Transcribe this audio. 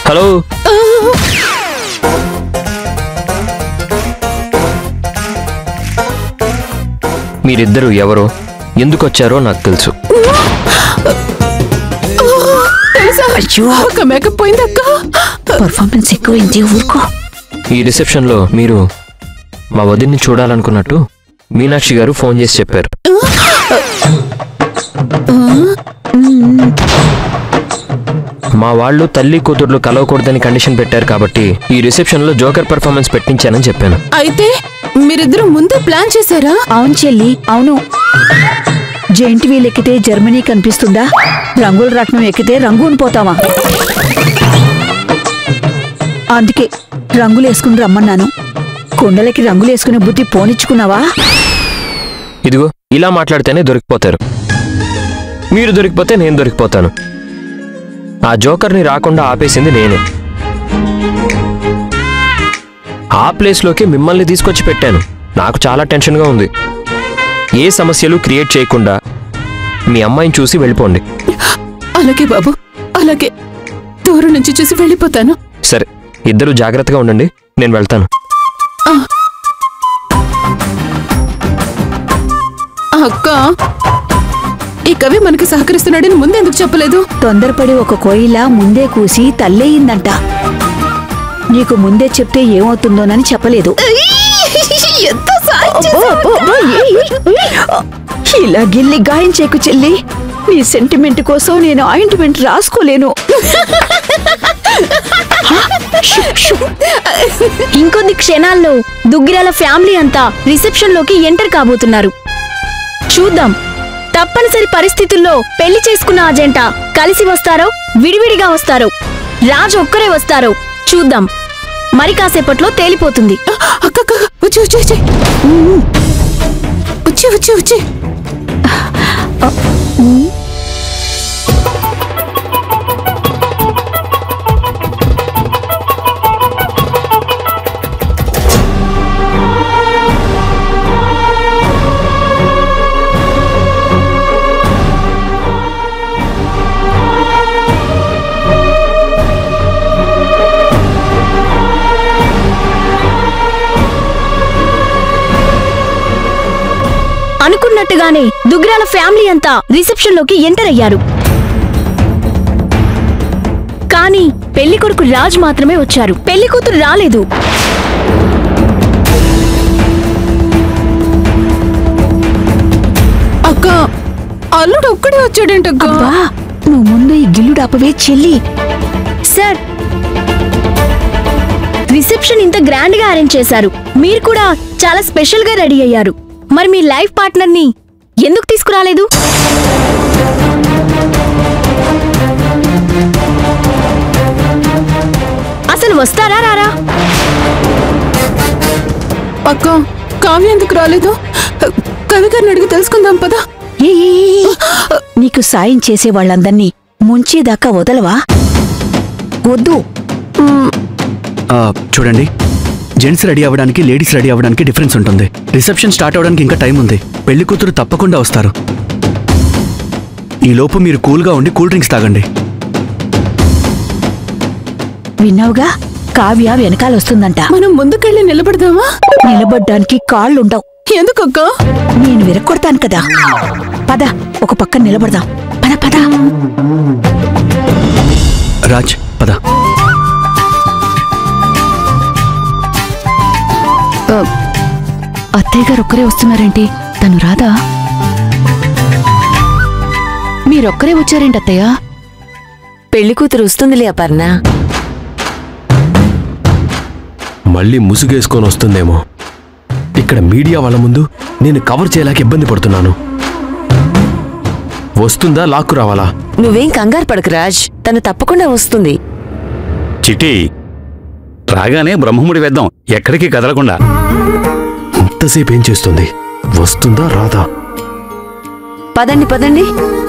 Hello మీరిద్దరూ ఎవరో ఎందుకు వచ్చారో నాకు తెలుసు తెలుసా అయ్యో. ఒక మేకప్ పోయిందక్క పర్ఫార్మెన్స్ ఎక్కువైంది ఊరుకో ఈ రిసెప్షన్లో మీరు మా వదిన్ని చూడాలనుకున్నట్టు మీనాక్షి గారు ఫోన్ చేసి చెప్పారు మా వాళ్ళు తల్లి కూతుర్లు కలవకూడదని కండిషన్ పెట్టారు కాబట్టి ఈ రిసెప్షన్లో జోకర్ పర్ఫార్మెన్స్ పెట్టించానని చెప్పాను అయితే మీరిద్దరు ముందే ప్లాన్ చేశారా అవును చెల్లి అవును జెయింట్ వీల్ ఎక్కితే జర్మనీ కనిపిస్తుందా రంగుల రత్నం ఎక్కితే రంగుని పోతావా అందుకే రంగులు వేసుకుని రమ్మన్నాను కుండలకి రంగులు వేసుకునే బుద్ధి పోనిచ్చుకున్నావా ఇదిగో ఇలా మాట్లాడితేనే దొరికిపోతారు మీరు దొరికిపోతే నేను దొరికిపోతాను ఆ జోకర్ని రాకుండా ఆపేసింది నేనే ఆ ప్లేస్లోకి మిమ్మల్ని తీసుకొచ్చి పెట్టాను నాకు చాలా టెన్షన్గా ఉంది ఏ సమస్యలు క్రియేట్ చేయకుండా మీ అమ్మాయిని చూసి వెళ్ళిపోండి అలాగే బాబు అలాగే దూరం నుంచి చూసి వెళ్ళిపోతాను సరే ఇద్దరు జాగ్రత్తగా ఉండండి నేను వెళ్తాను అక్క ఈ కవి మనకి సహకరిస్తున్నాడని ముందెందుకు చెప్పలేదు తొందరపడి ఒక కోయిల ముందే కూసి తల్లేయిందంట నీకు ముందే చెప్తే ఏమవుతుందోనని చెప్పలేదు ఎంత సాయం అబ్బో, అబ్బో, అబ్బో, ఏయ్, ఏయ్, ఏయ్. ఇలా గిల్లి గాయం చేకు చెల్లి నీ సెంటిమెంట్ కోసం నేను ఆయింట్మెంట్ రాసుకోలేను ఇంకొద్ది క్షణాల్లో దుగ్గిరాల ఫ్యామిలీ అంతా రిసెప్షన్ లోకి ఎంటర్ కాబోతున్నారు చూద్దాం తప్పనిసరి పరిస్థితుల్లో పెళ్లి చేసుకున్న ఆ జంట కలిసి వస్తారో విడివిడిగా వస్తారో రాజు ఒక్కరే వస్తారో చూద్దాం మరి కాసేపట్లో తేలిపోతుంది అక్క అక్క, వచ్చి వచ్చి వచ్చి వచ్చి వచ్చి వచ్చి అనుకున్నట్టుగానే దుగ్గిరాల ఫ్యామిలీ అంతా రిసెప్షన్ లోకి ఎంటర్ అయ్యారు కానీ పెళ్లి కొడుకు రాజ్ మాత్రమే వచ్చారు పెళ్లి కూతురు రాలేదు అక్క అల్లుడు ఒక్కడే వచ్చాడేంటక్క అబ్బా నువ్వు ముందు ఈ గిల్లుడు ఆపవే చెల్లి సార్ రిసెప్షన్ ఇంత గ్రాండ్ గా అరేంజ్ చేశారు మీరు కూడా చాలా స్పెషల్ గా రెడీ అయ్యారు మరి మీ లైఫ్ పార్ట్నర్ ని ఎందుకు తీసుకురాలేదు అసలు వస్తారా రారా అక్క కావ్య ఎందుకు రాలేదు కవి గారిని అడిగి తెలుసుకుందాం పదా ఏ ఏ, ఏ, ఏ. నీకు సాయం చేసే వాళ్ళందర్నీ ముంచేదాకా వదలవా వద్దు ఆ, చూడండి జెంట్స్ రెడీ అవ్వడానికి లేడీస్ రెడీ అవ్వడానికి డిఫరెన్స్ ఉంటుంది రిసెప్షన్ స్టార్ట్ అవ్వడానికి ఇంకా టైం ఉంది పెళ్లి కూతురు తప్పకుండా వస్తారు ఈ లోపు మీరు కూల్గా ఉండి కూల్ డ్రింక్స్ తాగండి విన్నావుగా కావ్య వెనకాల వస్తుందంట మనం ముందుకెళ్ళి నిలబడదామా నిలబడ్డానికి కాళ్ళుండవు ఎందుకక్క నేను విరక్కొడతాను కదా పద ఒక పక్కన నిలబడదాం పద పద రాజ్ పద అత్తయ్య గారు ఒక్కరే వస్తున్నారేంటి తను రాదా మీరొక్కరే వచ్చారేంటి అత్తయ్య పెళ్లి కూతురు వస్తుందిలే అపర్ణ మళ్ళీ ముసుగేసుకొని వస్తుందేమో ఇక్కడ మీడియా వాళ్ళ ముందు నేను కవర్ చేయలేక ఇబ్బంది పడుతున్నాను వస్తుందా లాక్కు రావాలా నువ్వేం కంగారు పడకు రాజ్ తను తప్పకుండా వస్తుంది చిట్టి రాగానే బ్రహ్మముడి వేద్దాం ఎక్కడికి కదలకుండా ఇంతసేపు ఏం చేస్తుంది వస్తుందా రాదా పదండి పదండి